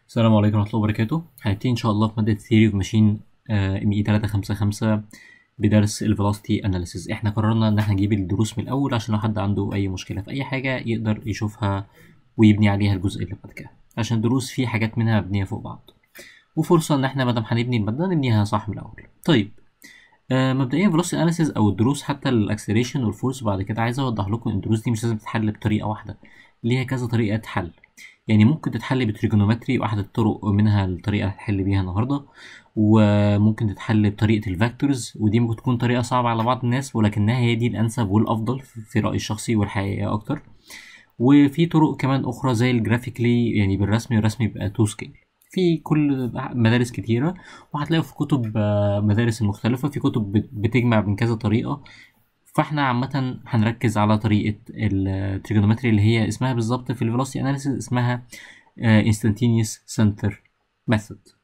السلام عليكم ورحمة الله وبركاته هنبتدي إن شاء الله في مادة Theory of Machine ام اي 355 بدرس ال Velocity Analysis احنا قررنا إن احنا نجيب الدروس من الأول عشان لو حد عنده أي مشكلة في أي حاجة يقدر يشوفها ويبني عليها الجزء اللي بعد كده عشان الدروس في حاجات منها مبنية فوق بعض وفرصة إن احنا مادام هنبني المادة نبنيها صح من الأول طيب آه مبدئيا Velocity Analysis أو الدروس حتى الأكسلريشن والفورس بعد كده عايز أوضح لكم إن الدروس دي مش لازم تتحل بطريقة واحدة ليها كذا طريقة حل يعني ممكن تتحل بتريجونومتري واحدة الطرق منها الطريقة اللي هتحل بيها النهاردة وممكن تتحل بطريقة الفاكتورز ودي ممكن تكون طريقة صعبة على بعض الناس ولكنها هي دي الأنسب والأفضل في رأيي الشخصي والحقيقة أكتر وفي طرق كمان أخرى زي الجرافيكلي يعني بالرسم الرسم بيبقى تو سكيل في كل مدارس كتيرة وهتلاقوا في كتب مدارس المختلفة في كتب بتجمع من كذا طريقة فاحنا عامة هنركز على طريقة التريجونومتري اللي هي اسمها بالظبط في الفيلوسيتي اناليسيس اسمها instantaneous center method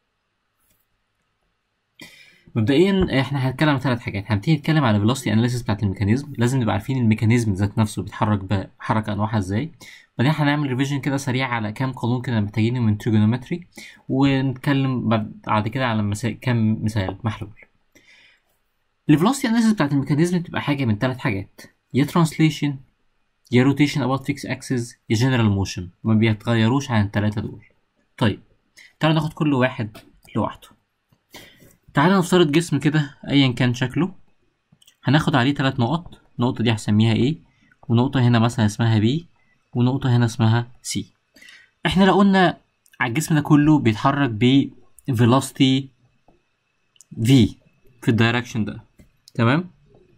مبدئيا احنا هنتكلم عن ثلاث حاجات هنبتدي نتكلم على الفيلوسيتي اناليسيس بتاعت الميكانيزم لازم نبقى عارفين الميكانيزم ذات نفسه بيتحرك بحركة انواعها ازاي بعدين هنعمل ريفيجن كده سريع على كام قانون كده محتاجينه من تريجونومتري ونتكلم بعد كده على مسا... كام مثال محلول الفيلوسيتي اناليسيس بتاعت الميكانيزم بتبقى حاجه من ثلاث حاجات يا ترانسليشن يا روتيشن اباوت فيكس اكسس يا جنرال موشن ما بيتغيروش عن الثلاثه دول طيب تعالوا ناخد كل واحد لوحده تعالى نفترض جسم كده ايا كان شكله هناخد عليه ثلاث نقط النقطه دي هسميها A ونقطه هنا مثلا اسمها B ونقطه هنا اسمها C احنا لو قلنا على الجسم ده كله بيتحرك ب velocity V في الدايركشن ده تمام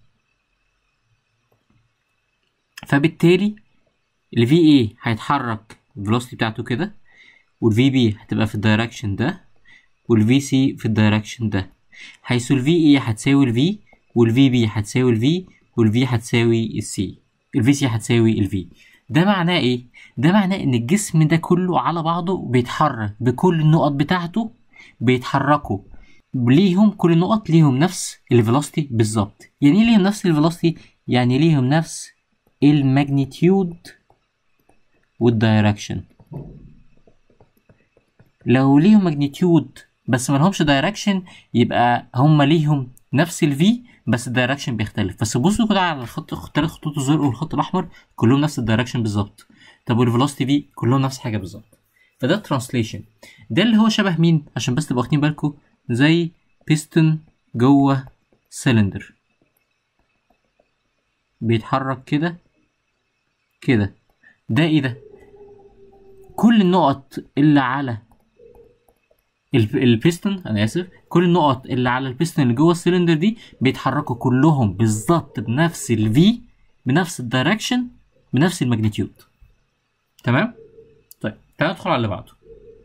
فبالتالي ال VA هيتحرك الفيلوسيتي بتاعته كده وال VB هتبقى في الدايركشن ده وال VC في الدايركشن ده حيث ال VA هتساوي ال V وال VB هتساوي ال V وال V هتساوي ال C ال VC هتساوي ال V ده معناه ايه؟ ده معناه ان الجسم ده كله على بعضه بيتحرك بكل النقط بتاعته بيتحركوا ليهم كل النقط ليهم نفس الفيلوسيتي بالظبط يعني ايه ليهم نفس الفيلوسيتي يعني ليهم نفس الماجنتيود والدايركشن لو ليهم ماجنتيود بس ملهمش دايركشن يبقى هما ليهم نفس الفي بس الدايركشن بيختلف بس بصوا كده على الخط ثلاث خطوط الزرق والخط الاحمر كلهم نفس الدايركشن بالظبط طب والفيلوسيتي في كلهم نفس حاجه بالظبط فده ترانسليشن ده اللي هو شبه مين عشان بس تبقوا واخدين بالكم زي بيستون جوه سلندر بيتحرك كده كده ده ايه ده كل النقط اللي على البيستون انا اسف كل النقط اللي على البيستون اللي جوه السلندر دي بيتحركوا كلهم بالظبط بنفس الفي بنفس الدايركشن بنفس الماجنتيود تمام طيب تعال ندخل على اللي بعده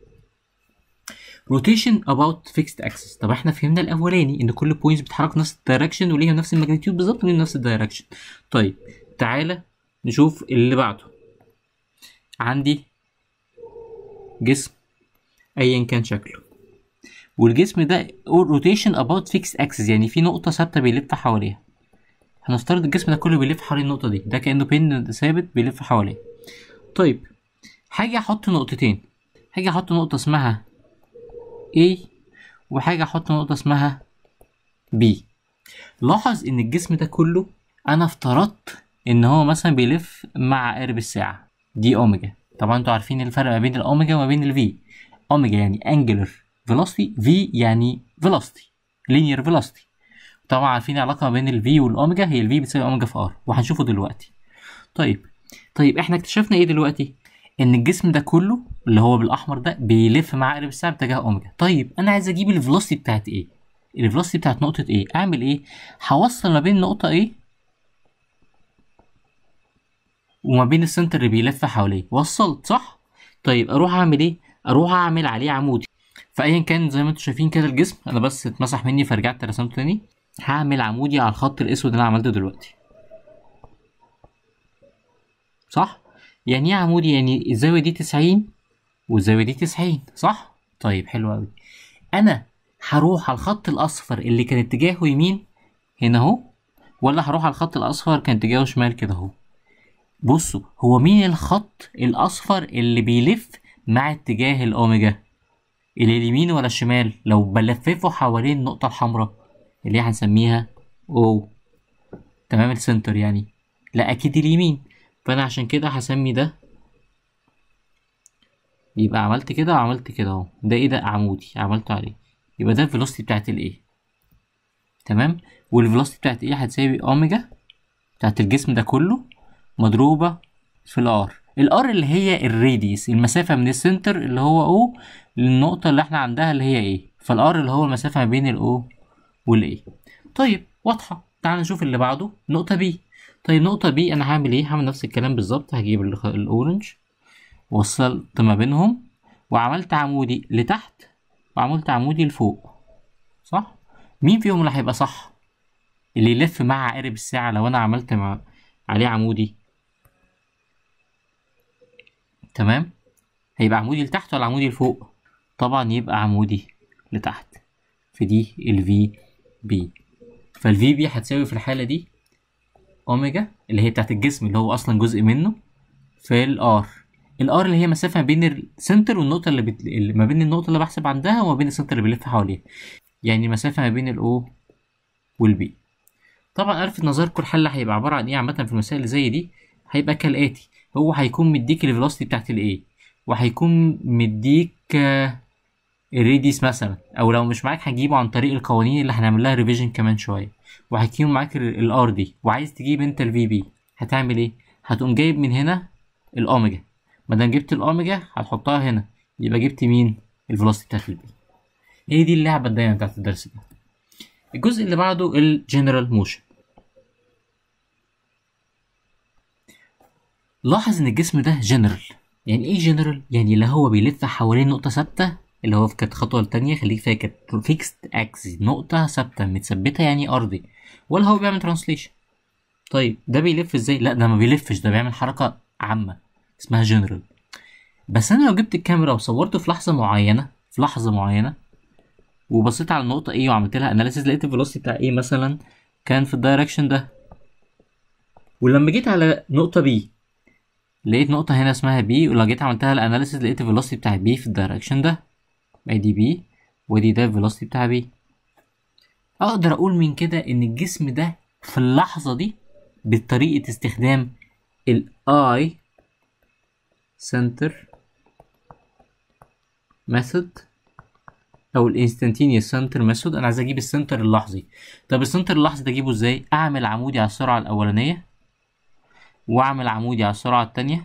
روتيشن اباوت فيكسد اكسس طب احنا فهمنا الاولاني ان كل بوينتس بتتحرك نفس الدايركشن وليها نفس الماجنتيود بالظبط وليها نفس الدايركشن طيب تعالى نشوف اللي بعده عندي جسم ايا كان شكله والجسم ده روتيشن اباوت فيكس اكسس يعني في نقطه ثابته بيلف حواليها هنفترض الجسم ده كله بيلف حوالين النقطه دي ده كانه بين ثابت بيلف حواليه طيب هاجي احط نقطتين هاجي احط نقطه اسمها A وحاجة أحط نقطة اسمها B لاحظ إن الجسم ده كله أنا افترضت إن هو مثلا بيلف مع قارب الساعة دي أوميجا طبعا انتوا عارفين الفرق ما بين الأوميجا وما بين الفي أوميجا يعني angular velocity V يعني velocity linear velocity طبعا عارفين العلاقة ما بين الفي والأوميجا هي الفي بتساوي أوميجا في ار وهنشوفه دلوقتي طيب طيب احنا اكتشفنا ايه دلوقتي ان الجسم ده كله اللي هو بالاحمر ده بيلف مع قارب الساعه باتجاه اوميجا طيب انا عايز اجيب الفيلوسيتي بتاعت ايه الفيلوسيتي بتاعت نقطه ايه اعمل ايه هوصل ما بين نقطه ايه وما بين السنتر اللي بيلف حواليه وصلت صح طيب اروح اعمل ايه اروح اعمل عليه عمودي فايا كان زي ما انتم شايفين كده الجسم انا بس اتمسح مني فرجعت رسمته تاني هعمل عمودي على الخط الاسود اللي انا عملته دلوقتي صح يعني ايه عمودي يعني الزاوية دي تسعين والزاوية دي تسعين صح؟ طيب حلو أوي أنا هروح على الخط الأصفر اللي كان اتجاهه يمين هنا أهو ولا هروح على الخط الأصفر كان اتجاهه شمال كده أهو بصوا هو مين الخط الأصفر اللي بيلف مع اتجاه الأوميجا اللي اليمين ولا الشمال لو بلففه حوالين النقطة الحمراء اللي هنسميها او تمام السنتر يعني لا اكيد اليمين فانا عشان كده هسمي ده يبقى عملت كده وعملت كده اهو ده ايه ده عمودي عملته عليه يبقى ده الفيلوسيتي بتاعت الايه تمام والفيلوسيتي بتاعت ايه هتساوي اوميجا بتاعت الجسم ده كله مضروبة في الار الار اللي هي الراديوس المسافة من السنتر اللي هو او للنقطة اللي احنا عندها اللي هي ايه فالار اللي هو المسافة ما بين الاو والايه طيب واضحة تعال نشوف اللي بعده نقطة بي طيب نقطة بي انا هعمل ايه هعمل نفس الكلام بالظبط هجيب ال- الاورنج وصلت ما بينهم وعملت عمودي لتحت وعملت عمودي لفوق صح مين فيهم اللي هيبقى صح اللي يلف مع عقارب الساعة لو انا عملت مع عليه عمودي تمام هيبقى عمودي لتحت ولا عمودي لفوق طبعا يبقى عمودي لتحت في دي ال في بي فالفي بي هتساوي في الحالة دي اوميجا اللي هي بتاعت الجسم اللي هو اصلا جزء منه في الار الار اللي هي مسافة ما بين السنتر والنقطة اللي, بت... اللي ما بين النقطة اللي بحسب عندها وما بين السنتر اللي بلف حواليها يعني مسافة ما بين الاو والبي طبعا الفت نظركم الحل هيبقى عبارة عن ايه عامة في المسائل اللي زي دي هيبقى كالآتي هو هيكون مديك الفيلوسيتي بتاعت الايه وهيكون مديك آه، الريديس مثلا او لو مش معاك هتجيبه عن طريق القوانين اللي هنعمل لها ريفيجن كمان شويه وهيكون معاك الار دي وعايز تجيب انت الفي بي هتعمل ايه هتقوم جايب من هنا الاوميجا ما دام جبت الاوميجا هتحطها هنا يبقى جبت مين الفيلوسيتي بتاعت البي هي دي اللعبه الدايما بتاعت الدرس ده الجزء اللي بعده الجنرال موشن لاحظ ان الجسم ده جنرال يعني ايه جنرال يعني لا هو بيلف حوالين نقطه ثابته اللي هو في كانت الخطوه التانية خليك فاكر فيكست اكسس نقطه ثابته متثبته يعني ارضي ولا هو بيعمل ترانسليشن طيب ده بيلف ازاي لا ده ما بيلفش ده بيعمل حركه عامه اسمها جنرال بس انا لو جبت الكاميرا وصورته في لحظه معينه في لحظه معينه وبصيت على النقطه ايه وعملت لها اناليسيس لقيت الفيلوسيتي بتاع ايه مثلا كان في الدايركشن ده ولما جيت على نقطه بي لقيت نقطة هنا اسمها بي ولو جيت عملتها الاناليسيس لقيت الفيلوسيتي بتاع بي في الدايركشن ده ادي بي ودي ده الفيلوسيتي بتاع بي اقدر اقول من كده ان الجسم ده في اللحظة دي بطريقة استخدام الاي سنتر ميثود او الانستنتينيوس سنتر ميثود انا عايز اجيب السنتر اللحظي طب السنتر اللحظي ده اجيبه ازاي اعمل عمودي على السرعة الاولانية واعمل عمودي على السرعة التانية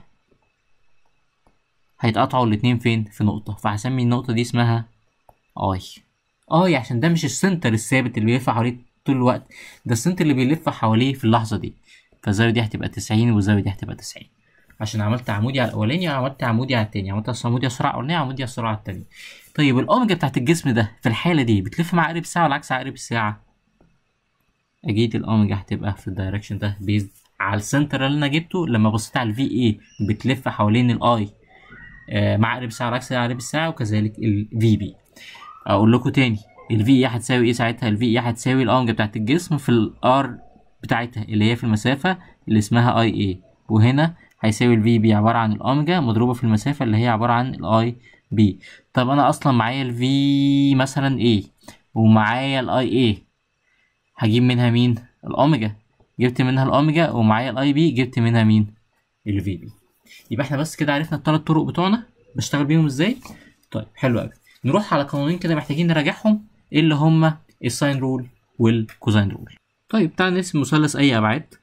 هيتقطعوا الاتنين فين في نقطة فهسمي النقطة دي اسمها اي اي عشان ده مش السنتر الثابت اللي بيلف حواليه طول الوقت ده السنتر اللي بيلف حواليه في اللحظة دي فالزاوية دي هتبقى تسعين والزاوية دي هتبقى تسعين عشان عملت عمودي على الأولاني وعملت عمودي على التاني عملت عمودي على السرعة الأولانية وعمودي على السرعة التانية طيب الأوميجا بتاعت الجسم ده في الحالة دي بتلف مع عقرب الساعة ولا عكس عقرب الساعة؟ أكيد الأوميجا هتبقى في الدايركشن ده بيزد على السنتر اللي أنا جبته لما بصيت على الفي اي بتلف حوالين الأي آه مع عقرب الساعة وعكس عقرب الساعة وكذلك الفي بي أقول لكم تاني الفي اي هتساوي ايه ساعتها الفي اي هتساوي الأوميجا بتاعت الجسم في الار بتاعتها اللي هي في المسافة اللي اسمها اي اي وهنا هيساوي الفي بي عبارة عن الأوميجا مضروبة في المسافة اللي هي عبارة عن الاي بي طب أنا أصلا معايا الفي مثلا ايه ومعايا الاي ايه هجيب منها مين الأوميجا جبت منها الأوميجا ومعايا الاي بي جبت منها مين الفي بي يبقى احنا بس كده عرفنا الثلاث طرق بتوعنا بشتغل بيهم ازاي طيب حلو قوي نروح على قانونين كده محتاجين نراجعهم ايه اللي هما الساين رول والكوزاين رول طيب تعال نرسم مثلث اي ابعاد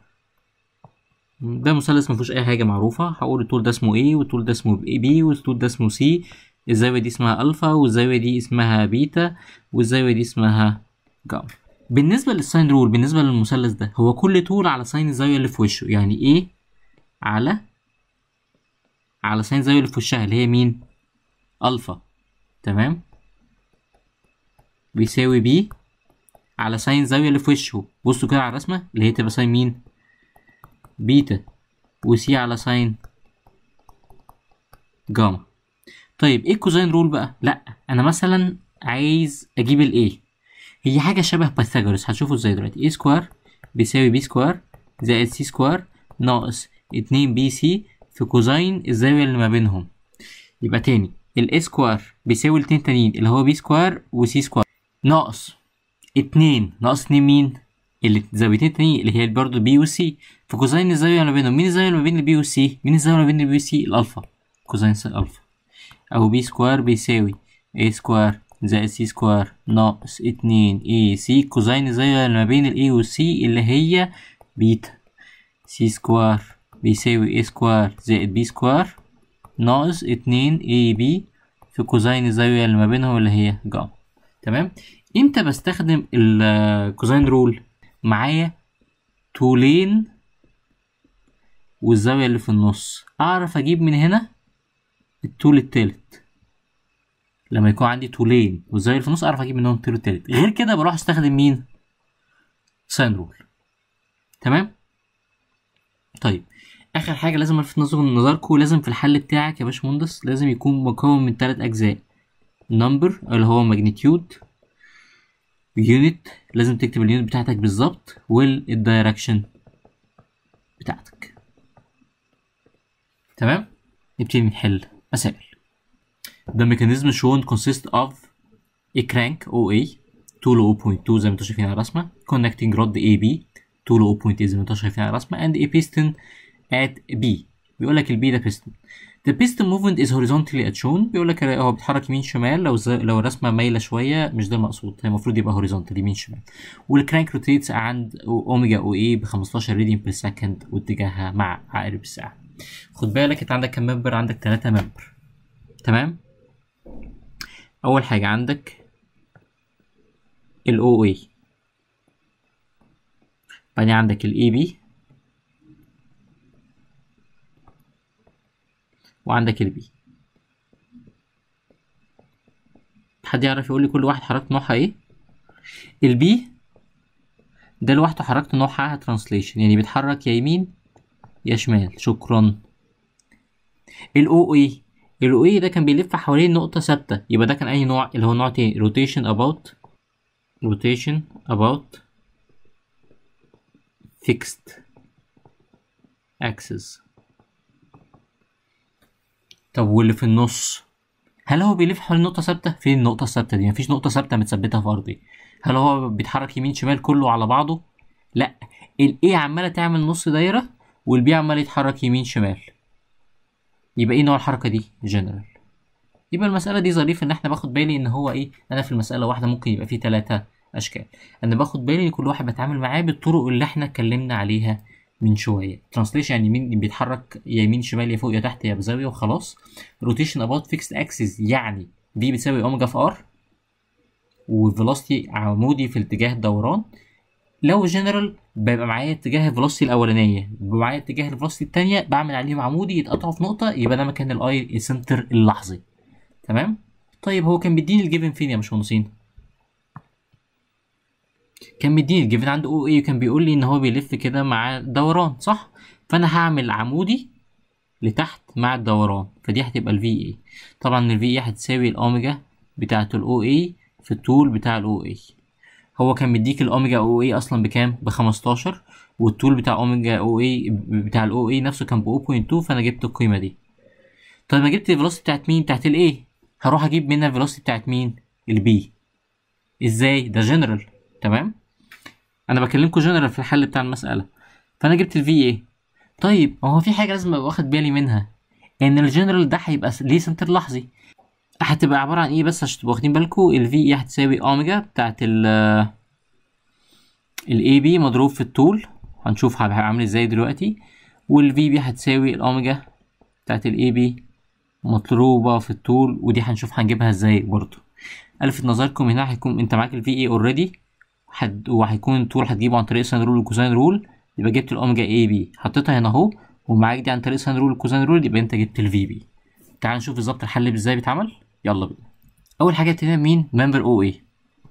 ده مثلث ما فيهوش اي حاجه معروفه هقول الطول ده اسمه ايه والطول ده اسمه بي والطول ده اسمه سي الزاويه دي اسمها الفا والزاويه دي اسمها بيتا والزاويه دي اسمها جاما بالنسبه للساين رول بالنسبه للمثلث ده هو كل طول على ساين الزاويه اللي في وشه يعني ايه على على ساين الزاويه اللي في وشها اللي هي مين الفا تمام بيساوي بي على ساين الزاويه اللي في وشه بصوا كده على الرسمه اللي هي تبقى ساين مين بيتا وسي على ساين جاما طيب ايه الكوزين رول بقى لا انا مثلا عايز اجيب الايه هي حاجه شبه بايثاغورس هتشوفوا ازاي دلوقتي a سكوير بيساوي b سكوير زائد c سكوير ناقص 2 بي سي في كوزين الزاويه اللي ما بينهم يبقى تاني الاي سكوير بيساوي الاتنين تانيين اللي هو بي سكوير وسي سكوير ناقص اتنين ناقص اتنين مين اللي الزاويتين التانيين اللي هي برضه بي وسي فكوزين الزاوية ما بينهم مين الزاوية ما بين البي والسي مين الزاوية ما بين البي والسي الألفا كوزين الألفا أو بي سكوير بيساوي اي سكوير زائد سي سكوير ناقص اتنين اي سي كوزين الزاوية ما بين الاي والسي اللي هي بيتا سي سكوير بيساوي اي سكوير زائد بي سكوير ناقص اتنين اي بي في كوزين الزاوية اللي ما بينهم اللي هي جاما تمام امتى بستخدم الكوزين رول معايا طولين والزاوية اللي في النص اعرف اجيب من هنا الطول التالت لما يكون عندي طولين والزاوية اللي في النص اعرف اجيب منهم الطول التالت غير كده بروح استخدم مين ساين رول تمام طيب اخر حاجه لازم الفت نظر نظركم لازم في الحل بتاعك يا باشمهندس لازم يكون مكون من ثلاث اجزاء نمبر اللي هو ماجنتيود يونت لازم تكتب اليونت بتاعتك بالظبط والدايركشن بتاعتك تمام نبتدي نحل مسائل The mechanism shown consists of a crank OA طوله 0.2 زي ما انتم شايفين على الرسمة connecting rod AB طوله 0.8 زي ما انتم شايفين على الرسمة and a piston at B بيقول لك البي ده piston The piston movement is horizontally at shown بيقول لك هو بيتحرك يمين شمال لو زي لو الرسمة مايلة شوية مش ده المقصود هي المفروض يبقى horizontal يمين شمال والكرانك روتيتس عند اوميجا او اي ب 15 راديان بير سكند واتجاهها مع عقارب الساعة خد بالك انت عندك كام ممبر عندك 3 ممبر تمام اول حاجة عندك ال OA بعدين عندك ال AB وعندك ال B حد يعرف يقول لي كل واحد حركة نوعها ايه ال B ده لوحده حركة نوعها ترانسليشن يعني بيتحرك يا يمين يا شمال شكرا ال OA ال OA ده كان بيلف حوالين نقطة ثابتة يبقى ده كان أي نوع اللي هو نوع تاني rotation about rotation about fixed axis طب واللي في النص هل هو بيلف حوالين نقطة ثابتة؟ فين النقطة الثابتة دي؟ مفيش نقطة ثابتة متثبتة في أرضي هل هو بيتحرك يمين شمال كله على بعضه؟ لأ ال A عمالة تعمل نص دايرة وال B عمال يتحرك يمين شمال يبقى ايه نوع الحركة دي؟ جنرال يبقى المسألة دي ظريف إن احنا باخد بالي إن هو ايه أنا في المسألة واحدة ممكن يبقى فيه تلاتة أشكال أنا باخد بالي إن كل واحد بتعامل معاه بالطرق اللي احنا اتكلمنا عليها من شويه ترانسليشن يعني مين بيتحرك يا يمين شمال يا فوق يا تحت يا بزاويه وخلاص روتيشن اباوت فيكسد اكسس يعني في بتساوي اوميجا في ار وفيلوسيتي عمودي في الاتجاه الدوران لو جنرال بيبقى معايا اتجاه الفيلوسيتي الاولانيه بيبقى معايا اتجاه الفيلوسيتي الثانيه بعمل عليهم عمودي يتقطعوا في نقطه يبقى ده مكان الاي سنتر اللحظي تمام طيب هو كان بيديني الجيفن فين يا باشمهندسين كان مديني الجيفن عند او اي وكان بيقول لي ان هو بيلف كده مع الدوران صح فانا هعمل عمودي لتحت مع الدوران فدي هتبقى الفي اي طبعا الفي اي هتساوي الاوميجا بتاعه الاو اي في الطول بتاع الاو اي هو كان مديك الاوميجا او اي اصلا بكام ب 15 والطول بتاع اوميجا او اي بتاع الاو اي نفسه كان ب 0.2 فانا جبت القيمه دي طيب ما جبت الفيلوسيتي بتاعت مين بتاعت الاي هروح اجيب منها الفيلوسيتي بتاعت مين البي ازاي ده جنرال تمام انا بكلمكم جنرال في الحل بتاع المساله فانا جبت الفي اي طيب ما هو في حاجه لازم ابقى واخد بالي منها ان الجنرال ده هيبقى ليه سنتر لحظي هتبقى عباره عن ايه بس عشان تبقوا واخدين بالكم الفي اي هتساوي اوميجا بتاعت ال الاي بي مضروب في الطول هنشوف هيبقى عامل ازاي دلوقتي والفي بي هتساوي الاوميجا بتاعت الاي بي مضروبه في الطول ودي هنشوف هنجيبها ازاي برضو الفت نظركم هنا هيكون انت معاك الفي اي اوريدي حد وهيكون الطول هتجيبه عن طريق ساين رول والكوساين رول يبقى جبت الاوميجا اي بي حطيتها هنا اهو ومعاك دي عن طريق ساين رول والكوساين رول يبقى انت جبت الفي بي تعال نشوف بالظبط الحل ازاي بيتعمل يلا بينا اول حاجه ابتدينا مين ممبر او اي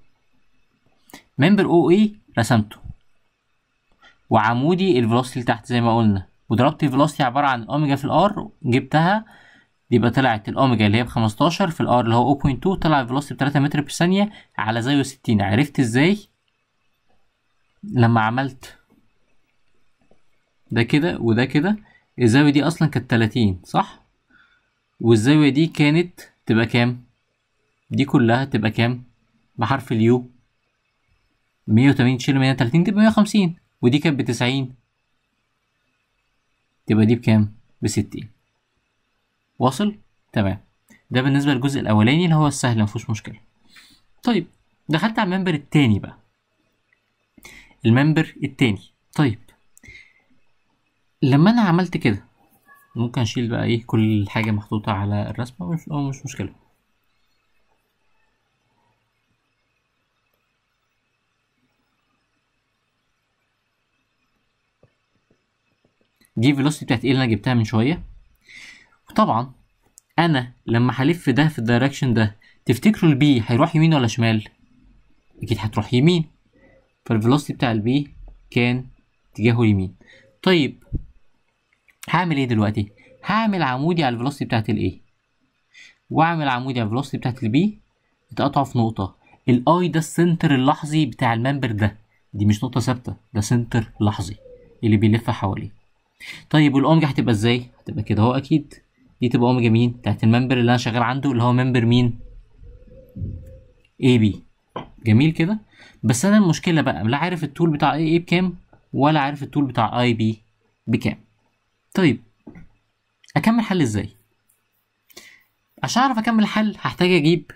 ممبر او اي رسمته وعمودي الفيلوسيتي تحت زي ما قلنا وضربت الفيلوسيتي عباره عن الاوميجا في الار جبتها يبقى طلعت الاوميجا اللي هي ب 15 في الار اللي هو 0.2 طلع الفيلوسيتي ب 3 متر في الثانيه على زاويه 60 عرفت ازاي لما عملت ده كده وده كده الزاوية دي أصلا كانت تلاتين صح؟ والزاوية دي كانت تبقى كام دي كلها تبقى كام بحرف اليو مية وتمانين تشيل مية تلاتين تبقى مية وخمسين ودي كانت بتسعين تبقى دي بكام بستين واصل تمام ده بالنسبة للجزء الأولاني اللي هو السهل مفيهوش مشكلة طيب دخلت على الممبر التاني بقى الممبر التاني طيب لما أنا عملت كده ممكن أشيل بقى إيه كل حاجة محطوطة على الرسمة مش أو مش مشكلة دي فيلوسيتي بتاعت ايه اللي انا جبتها من شويه وطبعا انا لما هلف ده في الدايركشن ده تفتكروا البي هيروح يمين ولا شمال اكيد هتروح يمين فالفيلوسيتي بتاع البي كان اتجاهه يمين طيب هعمل ايه دلوقتي هعمل عمودي على الفيلوسيتي بتاعت الايه واعمل عمودي على الفيلوسيتي بتاعت البي اتقطعوا في نقطه الاي ده السنتر اللحظي بتاع الممبر ده دي مش نقطه ثابته ده سنتر لحظي اللي بيلف حواليه طيب والاوميجا هتبقى ازاي هتبقى كده اهو اكيد دي تبقى اوميجا مين بتاعت الممبر اللي انا شغال عنده اللي هو ممبر مين اي بي جميل كده بس انا المشكله بقى لا عارف التول بتاع اي اي بكام ولا عارف التول بتاع اي بي بكام طيب اكمل حل ازاي عشان اعرف اكمل حل هحتاج اجيب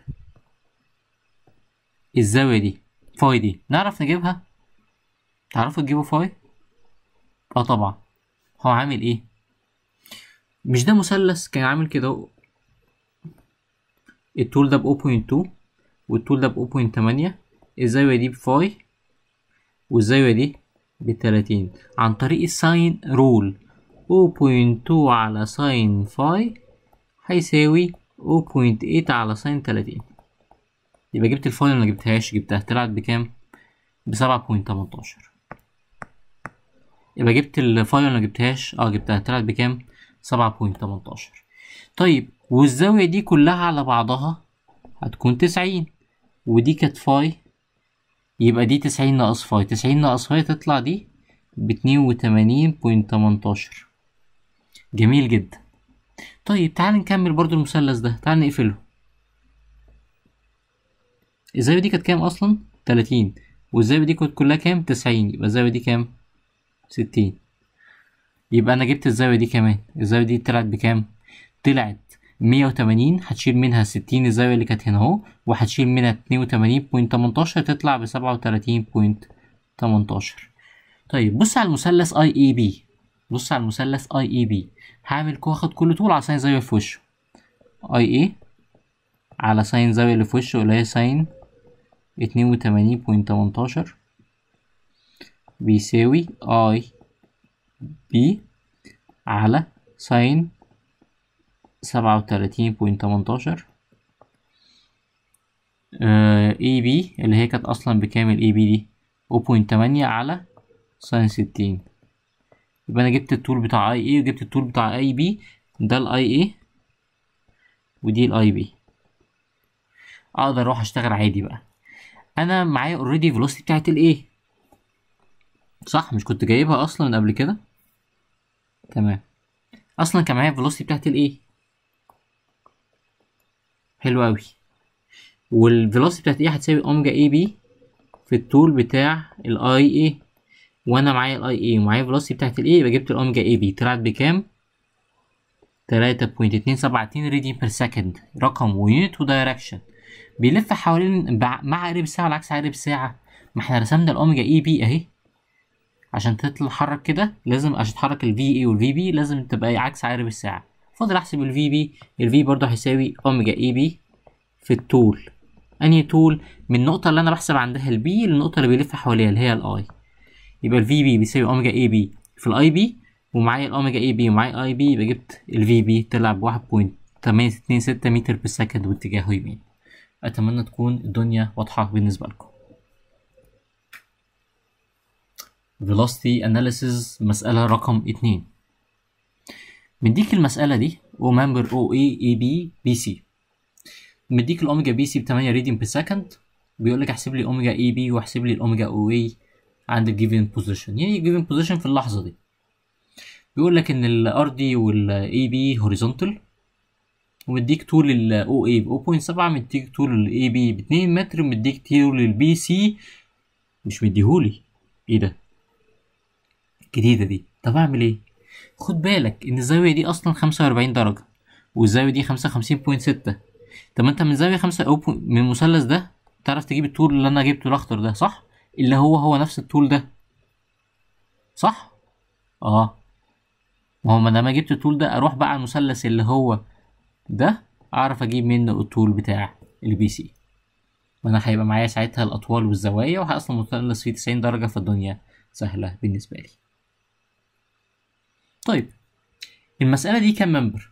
الزاويه دي فاي دي نعرف نجيبها تعرفوا تجيبوا فاي اه طبعا هو عامل ايه مش ده مثلث كان عامل كده اهو. الطول ده ب 0.2 والطول ده ب 0.8 الزاوية دي بفاي والزاوية دي بتلاتين عن طريق الساين رول 0.2 على ساين فاي هيساوي 0.8 على ساين تلاتين يبقى جبت الفاي ولا مجبتهاش جبتها طلعت بكام بسبعة بوينت تمنتاشر يبقى جبت الفاي ولا مجبتهاش اه جبتها طلعت بكام سبعة بوينت تمنتاشر طيب والزاوية دي كلها على بعضها هتكون تسعين ودي كانت فاي يبقى دي تسعين ناقص فاي تسعين ناقص فاي تطلع دي باتنين وتمانين بوينت تمنتاشر جميل جدا طيب تعال نكمل برضو المثلث ده تعال نقفله الزاوية دي كانت كام أصلا؟ تلاتين والزاوية دي كانت كلها كام؟ تسعين يبقى الزاوية دي كام؟ ستين يبقى أنا جبت الزاوية دي كمان الزاوية دي طلعت بكام؟ طلعت مية وتمانين هتشيل منها ستين الزاوية اللي كانت هنا اهو وهتشيل منها اتنين وتمانين بوينت تمنتاشر تطلع بسبعة وتلاتين بوينت تمنتاشر طيب بص على المثلث اي اي بي بص على المثلث اي اي بي هعمل كو واخد كل طول على ساين زاوية في وشه اي اي على ساين زاوية اللي في وشه اللي هي ساين اتنين وتمانين بوينت تمنتاشر بيساوي اي بي على ساين سبعة وتلاتين بوينت تمنتاشر اي بي اللي هي كانت اصلا بكام الاي بي دي او بوينت تمانية على ساين ستين يبقى انا جبت الطول بتاع اي اي وجبت الطول بتاع اي بي ده الاي اي ودي الاي بي اقدر اروح اشتغل عادي بقى انا معايا اوريدي فيلوسيتي بتاعت الايه صح مش كنت جايبها اصلا من قبل كده تمام اصلا كان معايا فيلوسيتي بتاعت الايه حلو اوي والفيلوسيتي بتاعت ايه هتساوي اوميجا اي بي في الطول بتاع الاي اي وانا معايا الاي اي ومعايا فيلوسيتي بتاعت الايه يبقى جبت الاوميجا اي بي طلعت بكام تلاتة بوينت اتنين سبعة اتنين راديان بير سكند رقم ويونت ودايركشن بيلف حوالين بع- مع قارب الساعة والعكس عقارب الساعة ما احنا رسمنا الأوميجا اي بي اهي عشان تتحرك كده لازم عشان تحرك الفي اي والفي بي لازم تبقى عكس عقارب الساعة فاضل احسب الفي بي الفي برضه هيساوي اوميجا اي بي في الطول انهي طول من النقطة اللي انا بحسب عندها البي للنقطة اللي بيلف حواليها اللي هي الاي يبقى الفي بي بيساوي اوميجا اي بي في الاي بي ومعايا الاوميجا اي بي ومعايا اي بي يبقى جبت الفي بي طلع بواحد بوينت تمانية اتنين ستة متر بالسكند واتجاهه يمين اتمنى تكون الدنيا واضحة بالنسبة لكم velocity analysis مسألة رقم اتنين مديك المسألة دي O member OA AB BC مديك الأوميجا بي سي بتمانية راديان بير سكند بيقول لك احسب لي أوميجا اي بي واحسب لي الأوميجا او اي عند الجيفن بوزيشن يعني الجيفن بوزيشن في اللحظة دي بيقول لك إن الار دي والاي بي هوريزونتال ومديك طول ال OA ب 0.7 مديك طول ال AB ب 2 متر مديك طول ال BC مش مديهولي ايه ده جديدة دي طب اعمل ايه خد بالك ان الزاوية دي اصلا 45 درجة والزاوية دي 55.6 طب ما انت من زاوية خمسة أو من المثلث ده تعرف تجيب الطول اللي انا جبته الاخضر ده صح اللي هو هو نفس الطول ده صح اه ما هو ما لما جبت الطول ده اروح بقى على المثلث اللي هو ده اعرف اجيب منه الطول بتاع البي سي وانا هيبقى معايا ساعتها الاطوال والزوايا وهاصلا مثلث فيه 90 درجة فالدنيا سهلة بالنسبة لي طيب المسألة دي كام ممبر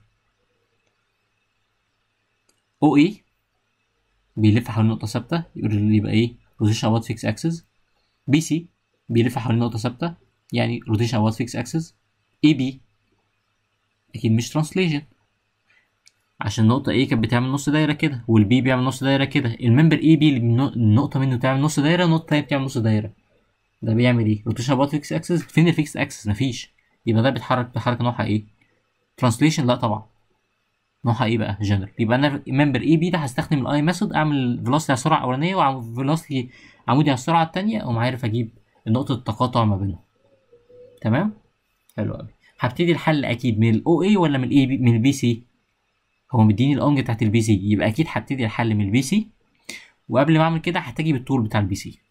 او اي بيلف حوالين نقطة ثابتة يقول يبقى ايه روتيشن اباوت فيكس اكسس بي سي بيلف حوالين نقطة ثابتة يعني روتيشن اباوت فيكس اكسس اي بي اكيد مش ترانسليشن عشان النقطة A كانت بتعمل نص دايرة كده والبي بيعمل نص دايرة كده الممبر اي بي النقطة منه بتعمل نص دايرة والنقطة التانية بتعمل نص دايرة ده بيعمل ايه؟ روتيشن اباوت فيكس اكسس فين الفيكس اكسس؟ مفيش يبقى ده بيتحرك بحركة نوعها ايه؟ ترانسليشن لا طبعا نوعها ايه بقى؟ جنرال يبقى انا ممبر اي بي ده هستخدم الاي ميثود اعمل فيلوسيتي على السرعة الأولانية وفيلوسيتي عمودي على السرعة التانية أقوم عارف أجيب نقطة التقاطع ما بينهم تمام؟ حلو أوي هبتدي الحل أكيد من الأو اي ولا من الاي بي من البي سي؟ هو مديني الأونج بتاعت البي سي يبقى أكيد هبتدي الحل من البي سي وقبل ما أعمل كده هحتاج بالطول بتاع البي سي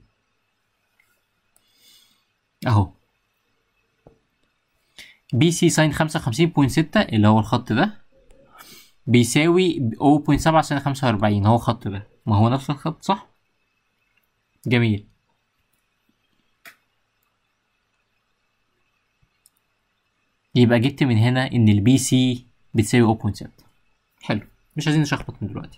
أهو بي سي ساين خمسة وخمسين بوينت ستة اللي هو الخط ده بيساوي 0.7 ساين خمسة وأربعين هو الخط ده ما هو نفس الخط صح؟ جميل يبقى جبت من هنا إن البي سي بتساوي 0.7 حلو مش عايزين نشخبط من دلوقتي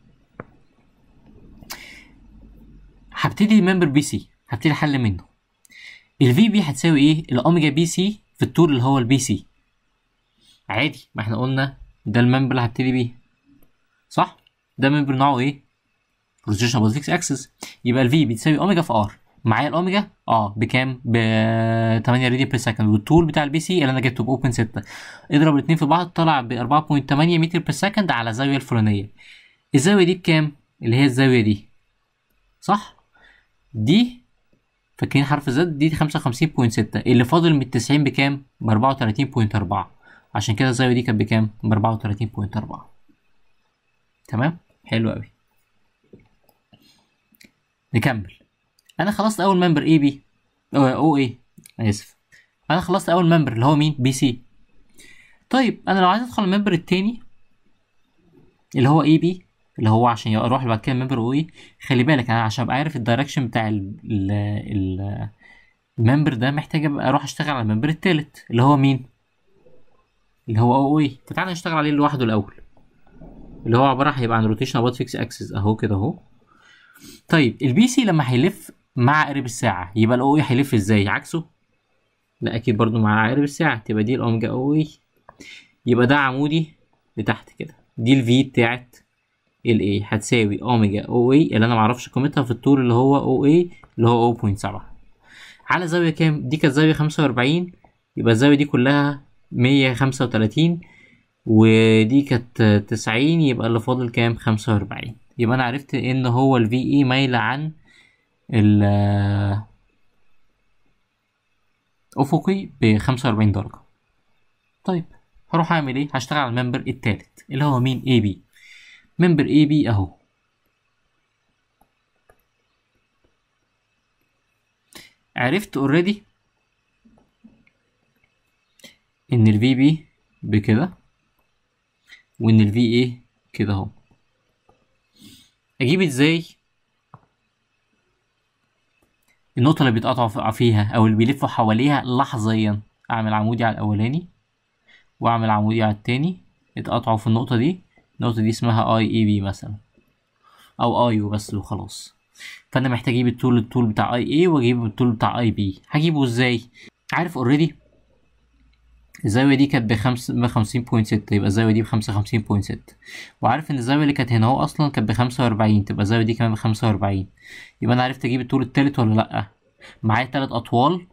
هبتدي ممبر بي سي هبتدي حل منه الفي بي هتساوي ايه الاوميجا بي سي في الطول اللي هو البي سي عادي ما احنا قلنا ده الممبر اللي هبتدي بيه صح ده ممبر نوعه ايه روتيشن بوزيكس اكسس يبقى الفي بتساوي اوميجا في ار معايا الاوميجا اه بكام ب 8 راديان بير سكند والطول بتاع البي سي اللي انا جبته ب 0.6 اضرب الاثنين في بعض طلع ب 4.8 متر بير سكند على الزاويه الفلانيه الزاويه دي بكام اللي هي الزاويه دي صح دي فاكرين حرف زد دي 55.6 اللي فاضل من 90 بكام ب 34.4 عشان كده الزاويه دي كانت بكام ب 34.4 تمام حلو قوي نكمل انا خلصت اول ممبر اي بي او اي اسف انا خلصت اول ممبر اللي هو مين بي سي طيب انا لو عايز ادخل الممبر التاني اللي هو اي بي اللي هو عشان اروح بعد كده الممبر او اي خلي بالك انا عشان ابقى عارف الدايركشن بتاع ال ال ال الممبر ده محتاج ابقى اروح اشتغل على الممبر التالت اللي هو مين اللي هو او اي فتعالى نشتغل عليه لوحده الاول اللي هو عباره هيبقى عن روتيشن اباوت فيكس اكسس اهو كده اهو طيب البي سي لما هيلف مع عقرب الساعة يبقى الاو اي هيلف ازاي عكسه لا اكيد برضو مع عقرب الساعة تبقى دي الاوميجا او اي يبقى ده عمودي لتحت كده دي الفي بتاعت الاي هتساوي اوميجا او اي اللي انا معرفش قيمتها في الطول اللي هو او اي اللي هو 0.7 على زاوية كام دي كانت زاوية خمسة وأربعين يبقى الزاوية دي كلها مية خمسة وتلاتين ودي كانت تسعين يبقى اللي فاضل كام خمسة وأربعين يبقى انا عرفت ان هو ال VE مايلة عن ال افقي بخمسة وأربعين درجة طيب هروح اعمل ايه هشتغل على الممبر التالت اللي هو مين اي بي ممبر اي بي اهو عرفت اوريدي ان ال VB بكده وان ال VA كده اهو اجيب ازاي النقطة اللي بيتقطعوا فيها او اللي بيلفوا حواليها لحظيا اعمل عمودي على الاولاني واعمل عمودي على التاني اتقطعوا في النقطة دي النقطة دي اسمها اي اي بي مثلا او اي وبس وخلاص فانا محتاج اجيب الطول الطول بتاع اي اي واجيب الطول بتاع اي بي هجيبه ازاي عارف اوريدي الزاوية دي كانت بخمس بخمسين بوينت ستة يبقى الزاوية دي بخمسة وخمسين بوينت ستة وعارف إن الزاوية اللي كانت هنا هو أصلا كانت بخمسة وأربعين تبقى الزاوية دي كمان بخمسة وأربعين يبقى أنا عرفت أجيب الطول التالت ولا لأ معايا تلات أطوال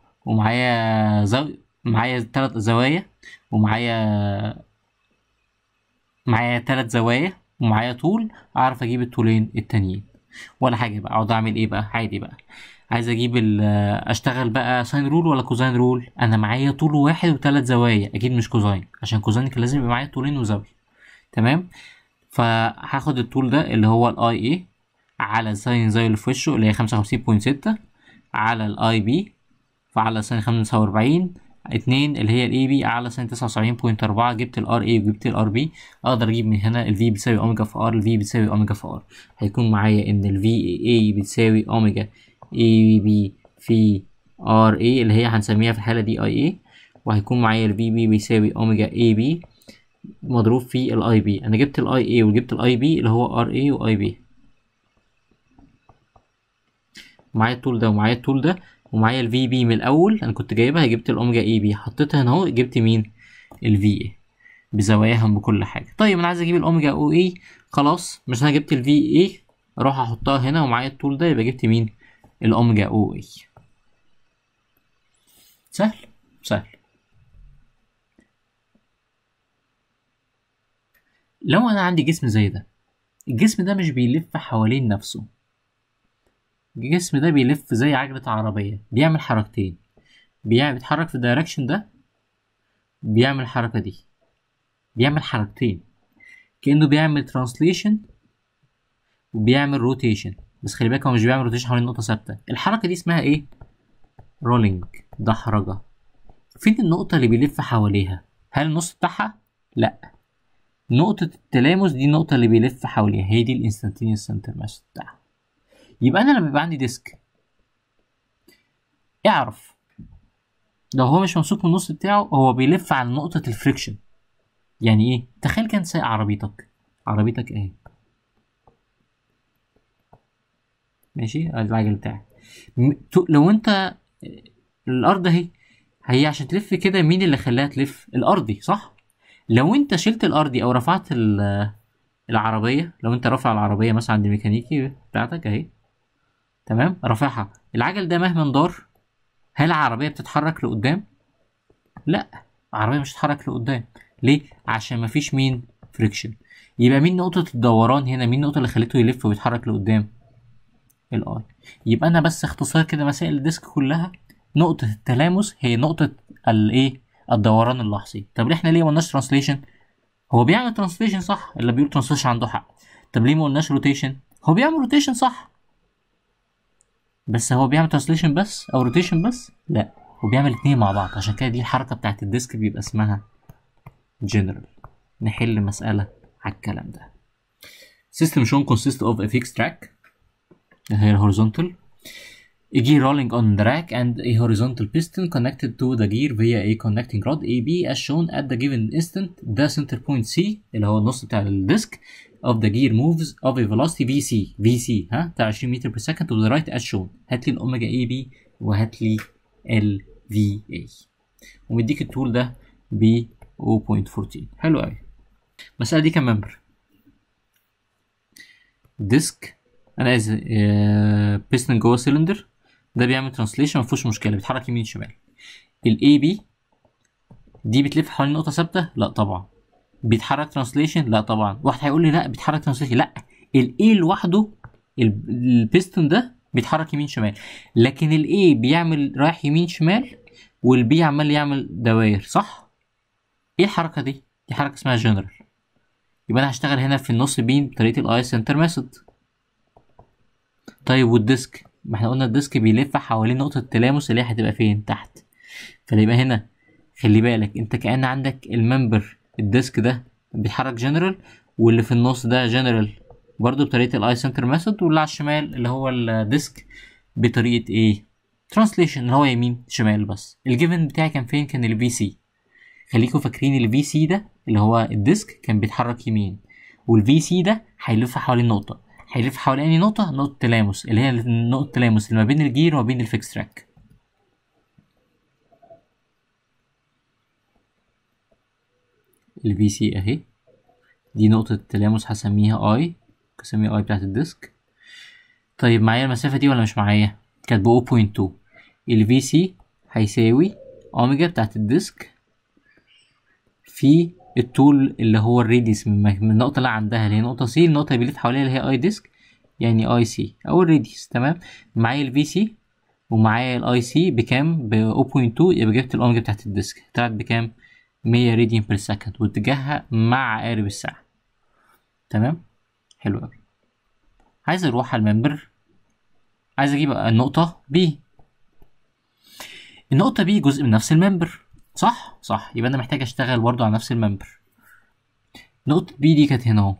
ومعايا زاوية معايا تلات زوايا ومعايا معايا تلات زوايا ومعايا طول اعرف اجيب الطولين التانيين ولا حاجه بقى اقعد اعمل ايه بقى عادي بقى عايز اجيب ال اشتغل بقى ساين رول ولا كوزاين رول انا معايا طول واحد وتلات زوايا اكيد مش كوزاين عشان كوزاين كان لازم يبقى معايا طولين وزاويه تمام فهاخد الطول ده اللي هو الاي اي على ساين زاويه اللي في وشه اللي هي خمسة وخمسين بوينت ستة على الاي بي فعلى ساين خمسة وأربعين اتنين اللي هي الاي بي على ساين تسعة وسبعين بوينت أربعة جبت الار اي وجبت الار بي اقدر اجيب من هنا الفي بتساوي اوميجا في ار الفي بتساوي اوميجا في ار هيكون معايا ان الفي اي بتساوي اوميجا اي بي في ار اي اللي هي هنسميها في الحالة دي اي اي وهيكون معايا الفي بي بيساوي اوميجا اي بي مضروب في الاي بي انا جبت الاي اي وجبت الاي بي اللي هو ار اي واي بي معايا الطول ده ومعايا الطول ده ومعايا الفي بي من الاول انا كنت جايبها جبت الاوميجا اي بي حطيتها هنا اهو جبت مين الفي اي بزواياها بكل حاجه طيب انا عايز اجيب الاوميجا او اي خلاص مش انا جبت الفي اي اروح احطها هنا ومعايا الطول ده يبقى جبت مين الاوميجا او اي سهل سهل لو انا عندي جسم زي ده الجسم ده مش بيلف حوالين نفسه الجسم ده بيلف زي عجلة عربية بيعمل حركتين بيعمل بيتحرك في الدايركشن ده بيعمل الحركة دي بيعمل حركتين كأنه بيعمل ترانسليشن وبيعمل روتيشن بس خلي بالك هو مش بيعمل روتيشن حوالين نقطة ثابتة الحركة دي اسمها ايه؟ رولينج دحرجة فين النقطة اللي بيلف حواليها؟ هل النص بتاعها؟ لأ نقطة التلامس دي النقطة اللي بيلف حواليها هي دي الانستنتينيوس سنتر ماس بتاعها يبقى أنا لما يبقى عندي ديسك اعرف لو هو مش ممسوك من النص بتاعه هو بيلف على نقطة الفريكشن يعني ايه؟ تخيل كان سايق عربيتك عربيتك اهي ماشي ادي العجل بتاعك م- تو- لو انت الارض اهي هي عشان تلف كده مين اللي خلاها تلف الارضي صح لو انت شلت الارضي او رفعت ال- العربيه لو انت رافع العربيه مثلا عند الميكانيكي بتاعتك اهي تمام رافعها العجل ده مهما دار هل العربيه بتتحرك لقدام لا العربيه مش هتتحرك لقدام ليه عشان مفيش مين فريكشن يبقى مين نقطه الدوران هنا مين النقطه اللي خليته يلف ويتحرك لقدام الاي يبقى انا بس اختصار كده مسائل الديسك كلها نقطة التلامس هي نقطة الايه الدوران اللحظي طب ليه احنا ليه ما قلناش ترانسليشن هو بيعمل ترانسليشن صح اللي بيقول ترانسليشن عنده حق طب ليه ما قلناش روتيشن هو بيعمل روتيشن صح بس هو بيعمل ترانسليشن بس او روتيشن بس لا هو بيعمل اتنين مع بعض عشان كده دي الحركة بتاعت الديسك بيبقى اسمها جنرال نحل مسألة على الكلام ده system shown consists of a fixed track هي horizontal a gear rolling on the rack and a horizontal piston connected to the gear via a connecting rod AB as shown at the given instant the center point C اللي هو النص بتاع الديسك of the gear moves of a velocity VC VC ها بتاع 20 متر per second to the right as shown هات لي الأوميجا AB وهات لي ال VA ومديك الطول ده ب 0.14 حلو قوي المسألة دي كام ممبر ديسك انا اسف بيستن جوه سيلندر ده بيعمل ترانسليشن مفيهوش مشكله بيتحرك يمين شمال الاي بي دي بتلف حوالين نقطه ثابته لا طبعا بيتحرك ترانسليشن لا طبعا واحد هيقول لي لا بيتحرك ترانسليشن لا الاي لوحده ال- البيستون ده بيتحرك يمين شمال لكن الاي بيعمل رايح يمين شمال والبي عمال يعمل دواير صح ايه الحركه دي دي حركه اسمها جنرال يبقى انا هشتغل هنا في النص بين بطريقه الاي سنتر ميثود طيب والديسك ما احنا قلنا الديسك بيلف حوالين نقطة التلامس اللي هي هتبقى فين تحت فيبقى هنا خلي بالك انت كأن عندك الممبر الديسك ده بيتحرك جنرال واللي في النص ده جنرال برضو بطريقة الاي سنتر ميثود واللي على الشمال اللي هو الديسك بطريقة ايه ترانسليشن اللي هو يمين شمال بس الجيفن بتاعي كان فين كان الفي سي خليكم فاكرين الفي سي ده اللي هو الديسك كان بيتحرك يمين والفي سي ده هيلف حوالين نقطة هيلف حوالين أي نقطة نقطة تلامس اللي هي نقطة التلامس اللي ما بين الجير وما بين الفيكس تراك الفي سي اهي دي نقطة التلامس هسميها اي هسميها اي بتاعت الديسك طيب معايا المسافة دي ولا مش معايا كانت ب 0.2 الفي سي هيساوي اوميجا بتاعت الديسك في الطول اللي هو الراديوس من من النقطه اللي عندها اللي هي نقطه سي النقطه اللي بيلف حواليها اللي هي اي ديسك يعني اي سي او الراديوس تمام معايا الفي سي ومعايا الاي سي بكام ب 0.2 يبقى جبت الاوميجا بتاعت الديسك طلعت بكام 100 راديان بير سكند واتجاهها مع عقارب الساعه تمام حلو قوي عايز اروح على الممبر عايز اجيب النقطه بي النقطه بي جزء من نفس الممبر صح صح يبقى انا محتاج اشتغل برضو على نفس الممبر نقطه بي دي كانت هنا اهو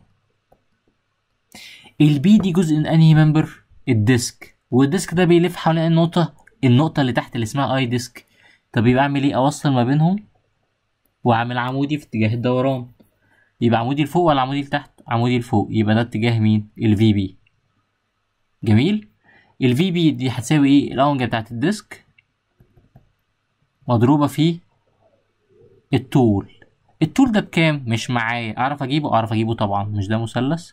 البي دي جزء من انهي ممبر الديسك والديسك ده بيلف حوالين النقطه النقطه اللي تحت اللي اسمها اي ديسك طب يبقى اعمل ايه اوصل ما بينهم واعمل عمودي في اتجاه الدوران يبقى عمودي لفوق ولا عمودي لتحت عمودي لفوق يبقى ده اتجاه مين الفي بي جميل الفي بي دي هتساوي ايه الاونجا بتاعت الديسك مضروبة في الطول الطول ده بكام مش معايا اعرف اجيبه اعرف اجيبه طبعا مش ده مثلث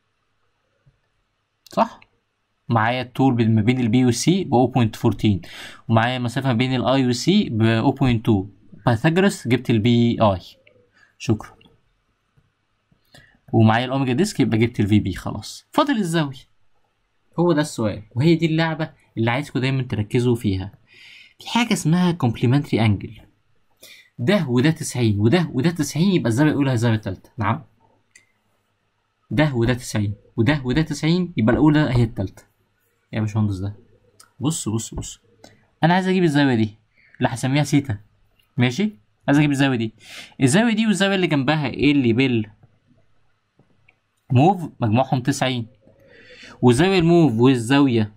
صح معايا الطول ما بين البي والسي ب 0.14 ومعايا المسافة ما بين الاي والسي ب 0.2 بايثاغورس جبت البي اي شكرا ومعايا الاوميجا ديسك يبقى جبت الفي بي خلاص فاضل الزاوية هو ده السؤال وهي دي اللعبة اللي عايزكم دايما تركزوا فيها في حاجة اسمها كومبليمنتري انجل ده وده 90 وده وده 90 يبقى الزاوية الأولى هي الزاوية التالتة نعم ده وده 90 وده وده 90 يبقى الأولى هي التالتة يا باشمهندس ده بص بص بص أنا عايز أجيب الزاوية دي اللي هسميها سيتا ماشي عايز أجيب الزاوية دي الزاوية دي والزاوية اللي جنبها إيه اللي بال موف مجموعهم 90 وزاوية الموف والزاوية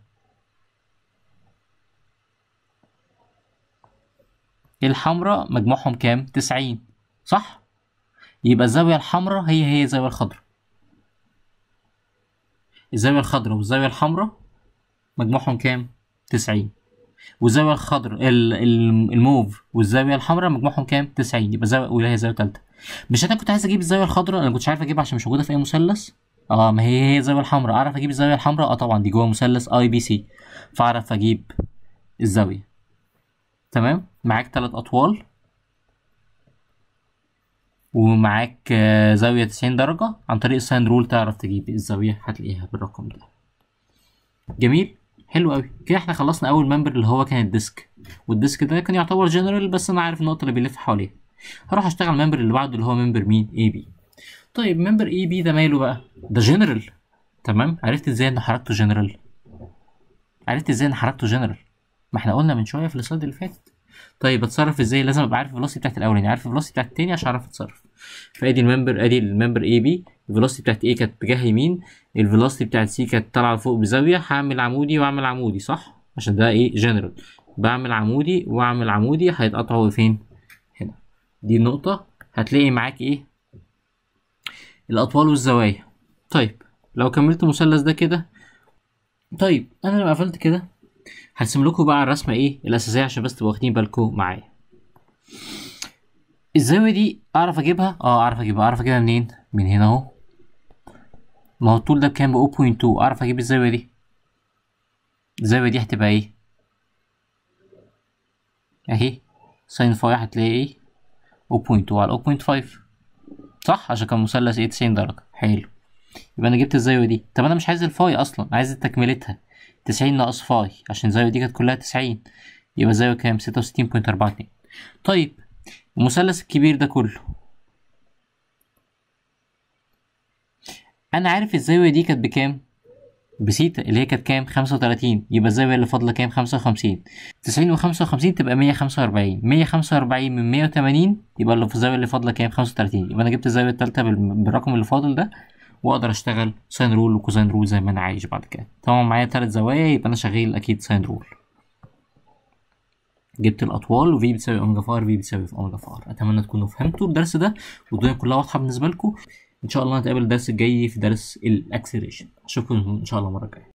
الحمراء مجموعهم كام؟ تسعين صح؟ يبقى الزاوية الحمراء هي هي الزاوية الخضراء الزاوية الخضراء والزاوية الحمراء مجموعهم كام؟ تسعين والزاوية الخضراء الموف والزاوية الحمراء مجموعهم كام؟ تسعين يبقى الزاوية الأولى هي الزاوية التالتة مش أنا كنت عايز أجيب الزاوية الخضراء أنا كنتش عارف أجيبها عشان مش موجودة في أي مثلث اه ما هي هي الزاوية الحمراء أعرف أجيب الزاوية الحمراء اه طبعا دي جوه مثلث أي بي سي فأعرف أجيب الزاوية تمام معاك تلات أطوال ومعاك زاوية تسعين درجة عن طريق الساين رول تعرف تجيب الزاوية هتلاقيها بالرقم ده جميل حلو قوي كده احنا خلصنا اول ممبر اللي هو كان الديسك والديسك ده كان يعتبر جنرال بس انا عارف النقطة اللي بيلف حواليها هروح اشتغل الممبر اللي بعده اللي هو ممبر مين اي بي طيب ممبر اي بي ده ماله بقى ده جنرال تمام عرفت ازاي ان حركته جنرال عرفت ازاي ان حركته جنرال ما احنا قلنا من شويه في السلايد اللي فاتت طيب اتصرف ازاي لازم ابقى عارف الفيلوسيتي بتاعت الاولاني عارف الفيلوسيتي بتاعت التاني عشان اعرف اتصرف فادي الممبر ادي الممبر اي بي الفيلوسيتي بتاعت ايه كانت اتجاه يمين الفيلوسيتي بتاعت سي كانت طالعه لفوق بزاويه هعمل عمودي واعمل عمودي صح عشان ده ايه جنرال بعمل عمودي واعمل عمودي هيتقطعوا فين هنا دي النقطه هتلاقي معاك ايه الاطوال والزوايا طيب لو كملت المثلث ده كده طيب انا لما قفلت كده هرسم لكم بقى الرسمه ايه الاساسيه عشان بس تبقوا واخدين بالكم معايا الزاويه دي اعرف اجيبها اه اعرف اجيبها اعرف اجيبها منين من هنا اهو ما هو الطول ده بكام ب 0.2 اعرف اجيب الزاويه دي الزاويه دي هتبقى ايه اهي ساين فاي هتلاقي ايه 0.2 على 0.5 صح عشان كان مثلث ايه 90 درجه حلو يبقى انا جبت الزاويه دي طب انا مش عايز الفاي اصلا عايز تكملتها تسعين ناقص فاي عشان الزاوية دي كانت كلها تسعين يبقى الزاوية كام ستة وستين بوينت أربعة اتنين طيب المثلث الكبير ده كله أنا عارف الزاوية دي كانت بكام بسيتا اللي هي كانت كام خمسة وتلاتين يبقى الزاوية اللي فاضلة كام خمسة وخمسين تسعين وخمسة وخمسين تبقى مية خمسة وأربعين مية خمسة وأربعين من مية وتمانين يبقى اللي في الزاوية اللي فاضلة كام خمسة وتلاتين يبقى أنا جبت الزاوية التالتة بالرقم اللي فاضل ده واقدر اشتغل ساين رول وكوزاين رول زي ما انا عايش بعد كده طبعا معايا تلات زوايا يبقى انا شغال اكيد ساين رول جبت الاطوال وفي بتساوي اوميجا فار في بتساوي في اوميجا فار اتمنى تكونوا فهمتوا الدرس ده والدنيا كلها واضحه بالنسبه لكم ان شاء الله نتقابل الدرس الجاي في درس الاكسلريشن اشوفكم ان شاء الله المره الجايه